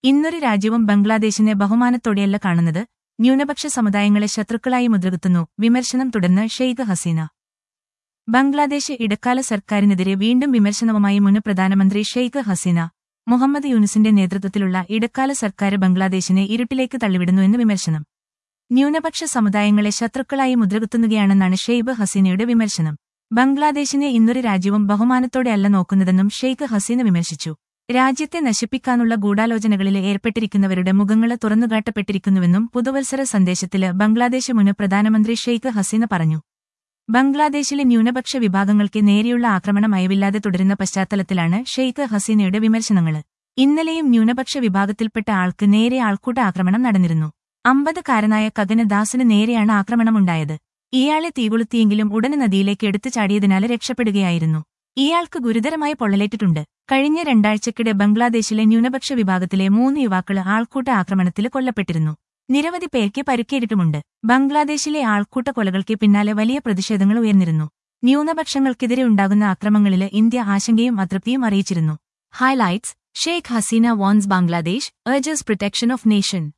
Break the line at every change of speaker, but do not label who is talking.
ഇന്നൊരു രാജ്യവും ബംഗ്ലാദേശിനെ ബഹുമാനത്തോടെയല്ല കാണുന്നത് ന്യൂനപക്ഷ സമുദായങ്ങളെ ശത്രുക്കളായി മുദ്രകുത്തുന്നു വിമർശനം തുടർന്ന് ഷെയ്ഖ് ഹസീന ബംഗ്ലാദേശ് ഇടക്കാല സർക്കാരിനെതിരെ വീണ്ടും വിമർശനവുമായി മുൻ പ്രധാനമന്ത്രി ഷെയ്ഖ് ഹസീന മുഹമ്മദ് യൂനുസിന്റെ നേതൃത്വത്തിലുള്ള ഇടക്കാല സർക്കാർ ബംഗ്ലാദേശിനെ ഇരുട്ടിലേക്ക് തള്ളിവിടുന്നുവെന്ന് വിമർശനം ന്യൂനപക്ഷ സമുദായങ്ങളെ ശത്രുക്കളായി മുദ്രകുത്തുകയാണെന്നാണ് ഷെയ്ഖ് ഹസീനയുടെ വിമർശനം ബംഗ്ലാദേശിനെ ഇന്നൊരു രാജ്യവും ബഹുമാനത്തോടെയല്ല നോക്കുന്നതെന്നും ഷെയ്ഖ് ഹസീന വിമർശിച്ചു രാജ്യത്തെ നശിപ്പിക്കാനുള്ള ഗൂഢാലോചനകളിൽ ഏർപ്പെട്ടിരിക്കുന്നവരുടെ മുഖങ്ങൾ തുറന്നുകാട്ടപ്പെട്ടിരിക്കുന്നുവെന്നും പുതുവത്സര സന്ദേശത്തില് ബംഗ്ലാദേശ് മുൻ പ്രധാനമന്ത്രി ഷെയ്ഖ് ഹസീന പറഞ്ഞു ബംഗ്ലാദേശിലെ ന്യൂനപക്ഷ വിഭാഗങ്ങൾക്ക് നേരെയുള്ള ആക്രമണം അയവില്ലാതെ തുടരുന്ന പശ്ചാത്തലത്തിലാണ് ഷെയ്ഖ് ഹസീനയുടെ വിമർശനങ്ങൾ ഇന്നലെയും ന്യൂനപക്ഷ വിഭാഗത്തിൽപ്പെട്ട ആൾക്ക് നേരെ ആൾക്കൂട്ട ആക്രമണം നടന്നിരുന്നു അമ്പതുകാരനായ കഗനദാസിന് നേരെയാണ് ആക്രമണമുണ്ടായത് ഇയാളെ തീകൊളുത്തിയെങ്കിലും ഉടനെ നദിയിലേക്ക് എടുത്തു ചാടിയതിനാല് രക്ഷപ്പെടുകയായിരുന്നു ഇയാൾക്ക് ഗുരുതരമായ പൊള്ളലേറ്റിട്ടുണ്ട് കഴിഞ്ഞ രണ്ടാഴ്ചക്കിടെ ബംഗ്ലാദേശിലെ ന്യൂനപക്ഷ വിഭാഗത്തിലെ മൂന്ന് യുവാക്കള് ആൾക്കൂട്ട ആക്രമണത്തിൽ കൊല്ലപ്പെട്ടിരുന്നു നിരവധി പേർക്ക് പരുക്കേറ്റിട്ടുമുണ്ട് ബംഗ്ലാദേശിലെ ആൾക്കൂട്ട കൊലകൾക്ക് പിന്നാലെ വലിയ പ്രതിഷേധങ്ങൾ ഉയർന്നിരുന്നു ന്യൂനപക്ഷങ്ങൾക്കെതിരെ ഉണ്ടാകുന്ന ആക്രമണങ്ങളില് ഇന്ത്യ ആശങ്കയും അതൃപ്തിയും അറിയിച്ചിരുന്നു highlights Sheikh Hasina warns Bangladesh urges protection of nation